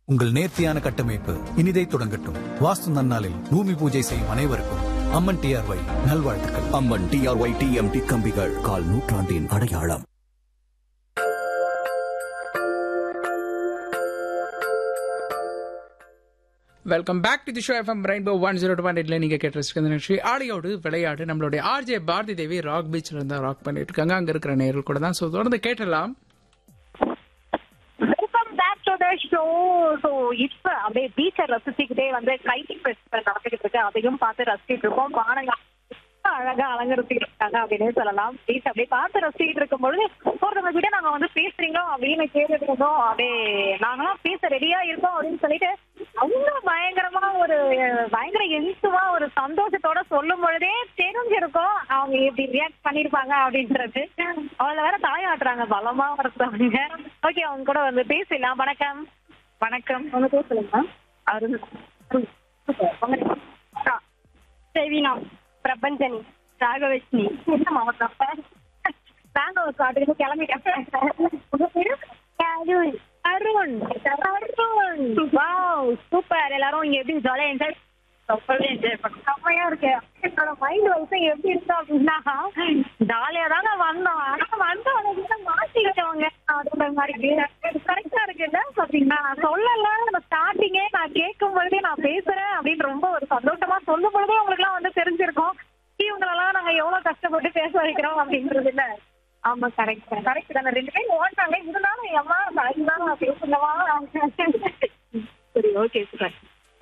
உங்கள் நேர்த்தியான கட்டமைப்பு இனிதை தொடங்கட்டும் வாஸ்து நன்னாளில் பூமி பூஜை செய்யும் அனைவருக்கும் அம்மன் டிஆர்ஒய் நல்வாழ்த்துக்கள் அம்மன் டிஆர்ஒய் டிஎம்டி கம்பிகள் கால் நூற்றாண்டின் அடையாளம் welcome back to the show FM Rainbow one zero two point எயிட்ல நீங்க கேட்டு நிகழ்ச்சி ஆடியோடு விளையாடு நம்மளுடைய ஆர்ஜே பாரதி தேவி ராக் பீச்ல இருந்தா ராக் பண்ணிட்டு இருக்காங்க அங்க இருக்கிற நேர்கள் கூட தான் ஸோ தொடர்ந்து கேட்டலாம் welcome back to the show so இப்ப அப்படியே பீச்சை ரசிச்சுக்கிட்டே வந்து கைட்டிங் ஃபெஸ்டிவல் நடந்துகிட்டு இருக்கு அதையும் பார்த்து ரசிச்சுட்டு இருக்கோம் பாருங்க அழகா அலங்கரிச்சுட்டு இருக்காங்க அப்படின்னே சொல்லலாம் பீச் அப்படியே பார்த்து ரசிச்சுட்டு இருக்கும் பொழுது ஒருத்தவங்க கிட்ட நாங்க வந்து பேசுறீங்களோ அப்படின்னு கேட்டுட்டு இருந்தோம் அப்படியே நாங்களாம் பேச ரெடியா இருக்கோம் அப்படின்னு சொல்லிட்டு அவங்க பயங்கரமா ஒரு பயங்கர என்சுவா ஒரு சந்தோஷத்தோட சொல்லும் பொழுதே தெரிஞ்சிருக்கும் அவங்க எப்படி ரியாக்ட் பண்ணிருப்பாங்க அப்படின்றது அவள வேற தலையாட்டுறாங்க பலமா ஒருத்தவங்க ஓகே அவங்க கூட வந்து பேசலாம் வணக்கம் வணக்கம் உங்க பேர் சொல்லுங்க அருண் அருண். Super. உங்க name? ஆ. செவினா பிரபஞ்சனி ராகவஷ்ணி என்ன மாவட்டம் பெங்களூர் காட்டுக்கு கிளம்பிட்டேன் உங்க பேரு அருண் அருண் அருண் வாவ் சூப்பர் எல்லாரும் இங்க எப்படி ஜாலியா என்ஜாய் ரொம்பவே என்ஜாய் பண்ணோம் செம்மையா இருக்கு என்னோட மைண்ட் வைஸ் எப்படி இருக்கு அப்படின்னா ஜாலியா தாங்க வந்தோம் ஆனா வந்த உடனே மாட்டிக்கிட்டவங்க அப்படின்ற மாதிரி கரெக்டா இருக்குல்ல பாத்தீங்கன்னா நான் சொல்லல நம்ம ஸ்டார்டிங்கே நான் கேட்கும் பொழுதே நான் பேசுறேன் அப்படின்னு ரொம்ப ஒரு சந்தோஷமா சொல்லும் பொழுதே உங்களுக்கு எல்லாம் வந்து தெரிஞ்சிருக்கும் இவங்களெல்லாம் நாங்க எவ்வளவு கஷ்டப்பட்டு பேச வைக்கிறோம் அப்படின்றது இல்ல ஆமா கரெக்ட் கரெக்ட் தானே ரெண்டு பேரும் ஓட்டாங்க இருந்தாலும் எம்மா அதுதான் நான் பேசுனவா சரி ஓகே சார்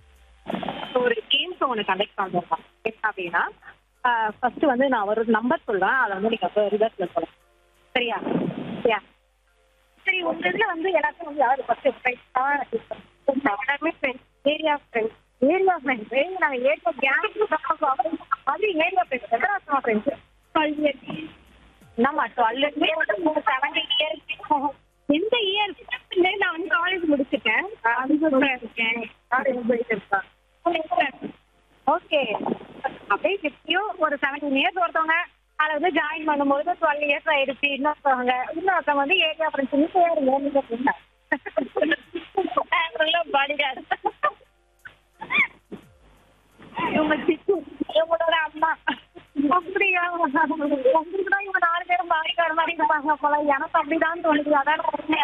ஒரு கேம்ஸ் ஒன்று கண்டக்ட் பண்ணிருக்கோம் என்ன அப்படின்னா ஃபர்ஸ்ட் வந்து நான் ஒரு நம்பர் சொல்றேன் அதை வந்து நீங்க ரிவர்ஸ்ல சொல்லலாம் சரியா சரியா சரி உங்க இதுல வந்து எல்லாத்தையும் வந்து யாரு ஃபர்ஸ்ட் ஃப்ரெண்ட்ஸ் எல்லாருமே friends area friends area friends நாங்க ஏரியா கேங் அது ஏரியா ஃப்ரெண்ட்ஸ் எத்தனை வருஷமா ஃப்ரெண்ட்ஸ் டுவெல் இயர்ஸ் என்னம்மா டுவெல் இயர்ஸ் செவன்டீன் இயர்ஸ் எந்த இயர் நான் வந்து காலேஜ் முடிச்சிட்டேன் இருக்கேன் காலேஜ் போயிட்டு ஓகே அப்படியே எப்படியும் ஒரு செவன்டீன் இயர்ஸ் ஒருத்தவங்க அதில் வந்து ஜாயின் பண்ணும்போது டுவெல் இயர்ஸ் ஆயிடுச்சு இன்னொருத்தவங்க இன்னொருத்தவங்க வந்து ஏரியா ஃப்ரெண்ட்ஸ் பேருங்க நீங்க அப்படின்னா பாடிகார்டு இவங்க சித்து இவங்களோட அம்மா அப்படியா உங்களுக்கு தான் இவங்க நாலு பேரும் பாடிகார்டு மாதிரி இருப்பாங்க போல எனக்கு அப்படிதான் தோணுது அதான் உண்மை.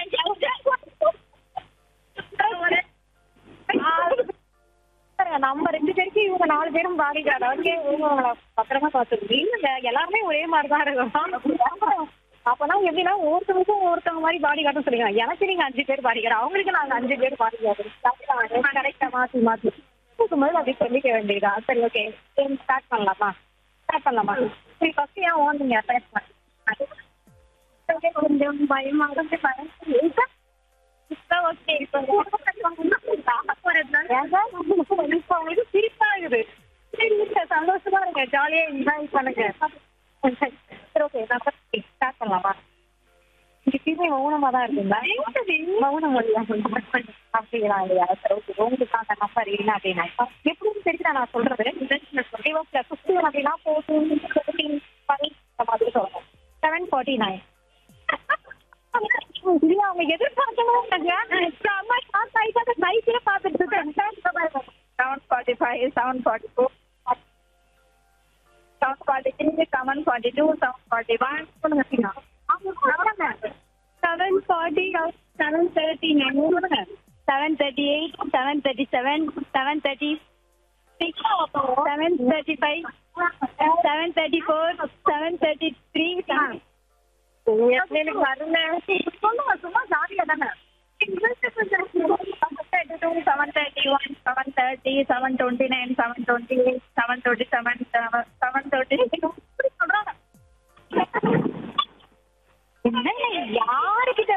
பாருங்க, நம்ம ரெண்டு பேருக்கு இவங்க நாலு பேரும் பாடிகார்டு ஓகே இவங்க பத்திரமா பார்த்துருக்கு இல்ல எல்லாருமே ஒரே மாதிரி தான் இருக்கும் அப்பனா எப்படின்னா ஒருத்தவங்களுக்கும் ஒருத்தவங்க மாதிரி பாடி கார்டும் சொல்லிக்கலாம் எனக்கு நீங்க அஞ்சு பேர் பாடி கார்டு அவங்களுக்கு நாங்க அஞ்சு பேர் பாடி கார்டு கரெக்டா மாத்தி மாத்தி இருக்கும்போது அப்படி சொல்லிக்க வேண்டியதா சரி ஓகே ஸ்டார்ட் பண்ணலாமா ஸ்டார்ட் பண்ணலாமா சரி ஃபர்ஸ்ட் ஏன் ஓடுங்க ஸ்டார்ட் பண்ணி கொஞ்சம் பயமா இருக்கு பயம் இப்போ ஓகே இப்போ இப்போ உங்களுக்கு சிரிப்பாகுது சரி இல்ல, சந்தோஷமா இருங்க ஜாலியா என்ஜாய் பண்ணுங்க சரி ஓகே நான் ஸ்டார்ட் பண்ணலாமா இப்பயுமே மௌனமா தான் இருக்குங்களா மௌனம் இல்லையா அப்படிங்களா இல்லையா சரி ஓகே உங்களுக்கு அந்த நம்பர் இல்லை அப்படின்னா எப்படின்னு தெரியுதா நான் சொல்றது ஃபிஃப்டீன் அப்படின்னா ஃபோர்டீன் ஃபிஃப்டீன் ஃபைவ் இந்த மாதிரி சொல்லணும் செவன் ஃபார்ட்டி நைன் இல்லையா அவங்க எதிர்பார்க்கணும் அம்மா ஷார்ட் ஆயிட்டு சைக்கிள பார்த்துட்டு இருக்கேன் seven forty five seven forty four seven forty three seven forty two seven forty one சொல்லுங்க seven forty seven thirty nine சொல்லுங்க seven thirty eight seven thirty seven seven thirty six seven thirty five seven thirty four seven thirty three எனக்கு வரல சொல்லுங்க சும்மா ஜாலியா தானே seven thirty one seven thirty seven twenty nine seven twenty eight seven twenty seven seven thirty